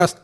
സ്ത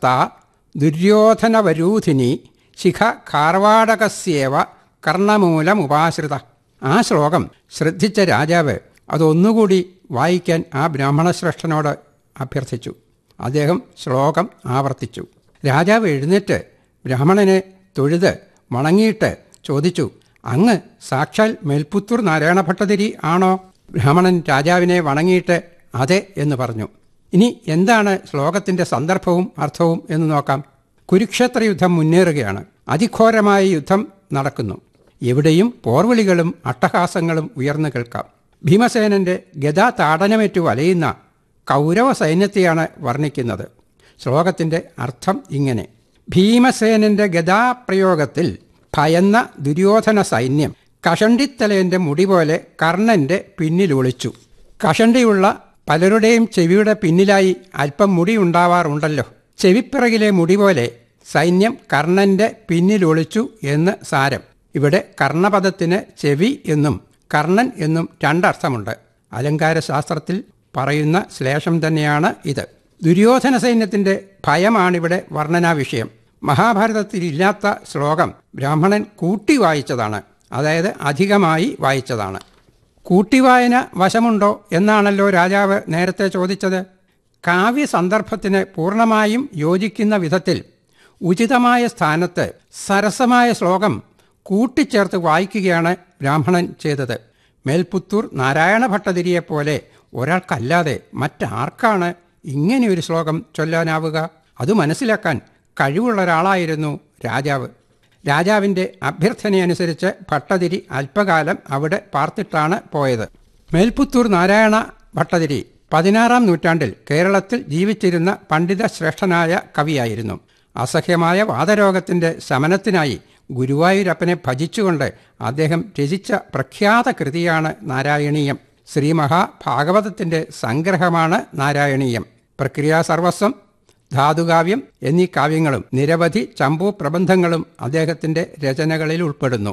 ദുര്യോധനവരൂധിനി ശിഖ കാർവാടകസ്യേവ കർണമൂലമുപാശ്രിത ആ ശ്ലോകം ശ്രദ്ധിച്ച രാജാവ് അതൊന്നുകൂടി വായിക്കാൻ ആ ബ്രാഹ്മണശ്രേഷ്ഠനോട് അഭ്യർത്ഥിച്ചു അദ്ദേഹം ശ്ലോകം ആവർത്തിച്ചു രാജാവ് എഴുന്നേറ്റ് ബ്രാഹ്മണനെ തൊഴുത് വണങ്ങിയിട്ട് ചോദിച്ചു അങ്ങ് സാക്ഷാൽ മേൽപുത്തൂർ നാരായണ ഭട്ടതിരി ആണോ ബ്രാഹ്മണൻ രാജാവിനെ വണങ്ങിയിട്ട് അതെ എന്ന് പറഞ്ഞു ഇനി എന്താണ് ശ്ലോകത്തിന്റെ സന്ദർഭവും അർത്ഥവും എന്ന് നോക്കാം കുരുക്ഷേത്ര യുദ്ധം മുന്നേറുകയാണ് അതിഘോരമായ യുദ്ധം നടക്കുന്നു എവിടെയും പോർവിളികളും അട്ടഹാസങ്ങളും ഉയർന്നു കേൾക്കാം ഭീമസേനന്റെ ഗദാ താടനമേറ്റു വലയുന്ന കൗരവ സൈന്യത്തെയാണ് വർണ്ണിക്കുന്നത് ശ്ലോകത്തിന്റെ അർത്ഥം ഇങ്ങനെ ഭീമസേനന്റെ ഗദാപ്രയോഗത്തിൽ ഭയന്ന ദുര്യോധന സൈന്യം കഷണ്ടിത്തലേന്റെ മുടി പോലെ കർണന്റെ പിന്നിലൊളിച്ചു കഷണ്ടിയുള്ള പലരുടെയും ചെവിയുടെ പിന്നിലായി അല്പം മുടി ഉണ്ടാവാറുണ്ടല്ലോ ചെവിപ്പിറകിലെ മുടി പോലെ സൈന്യം കർണന്റെ പിന്നിലൊളിച്ചു എന്ന് സാരം ഇവിടെ കർണപദത്തിന് ചെവി എന്നും കർണൻ എന്നും രണ്ടർത്ഥമുണ്ട് അലങ്കാര ശാസ്ത്രത്തിൽ പറയുന്ന ശ്ലേഷം തന്നെയാണ് ഇത് ദുര്യോധന സൈന്യത്തിന്റെ ഭയമാണിവിടെ വർണ്ണനാ വിഷയം മഹാഭാരതത്തിൽ ഇല്ലാത്ത ശ്ലോകം ബ്രാഹ്മണൻ കൂട്ടി വായിച്ചതാണ് അതായത് അധികമായി വായിച്ചതാണ് കൂട്ടിവായന വശമുണ്ടോ എന്നാണല്ലോ രാജാവ് നേരത്തെ ചോദിച്ചത് കാവ്യ സന്ദർഭത്തിന് പൂർണ്ണമായും യോജിക്കുന്ന വിധത്തിൽ ഉചിതമായ സ്ഥാനത്ത് സരസമായ ശ്ലോകം കൂട്ടിച്ചേർത്ത് വായിക്കുകയാണ് ബ്രാഹ്മണൻ ചെയ്തത് മേൽപുത്തൂർ നാരായണ ഭട്ടതിരിയെപ്പോലെ ഒരാൾക്കല്ലാതെ മറ്റാർക്കാണ് ഇങ്ങനെയൊരു ശ്ലോകം ചൊല്ലാനാവുക അത് മനസ്സിലാക്കാൻ കഴിവുള്ള ഒരാളായിരുന്നു രാജാവ് രാജാവിൻ്റെ അഭ്യർത്ഥനയനുസരിച്ച് ഭട്ടതിരി അല്പകാലം അവിടെ പാർത്തിട്ടാണ് പോയത് മേൽപുത്തൂർ നാരായണ ഭട്ടതിരി പതിനാറാം നൂറ്റാണ്ടിൽ കേരളത്തിൽ ജീവിച്ചിരുന്ന പണ്ഡിത ശ്രേഷ്ഠനായ കവിയായിരുന്നു അസഹ്യമായ വാതരോഗത്തിൻ്റെ ശമനത്തിനായി ഗുരുവായൂരപ്പനെ ഭജിച്ചുകൊണ്ട് അദ്ദേഹം രചിച്ച പ്രഖ്യാത കൃതിയാണ് നാരായണീയം ശ്രീ മഹാഭാഗവതത്തിൻ്റെ സംഗ്രഹമാണ് നാരായണീയം പ്രക്രിയാ സർവസ്വം ധാതുകാവ്യം എന്നീ കാവ്യങ്ങളും നിരവധി ചമ്പു പ്രബന്ധങ്ങളും അദ്ദേഹത്തിന്റെ രചനകളിൽ ഉൾപ്പെടുന്നു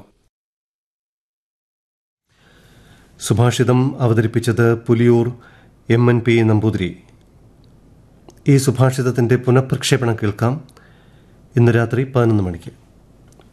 സുഭാഷിതം അവതരിപ്പിച്ചത് Puliyur M N P Namboothiri ഈ സുഭാഷിതത്തിന്റെ പുനഃപ്രക്ഷേപണം കേൾക്കാം ഇന്ന് രാത്രി പതിനൊന്ന് മണിക്ക്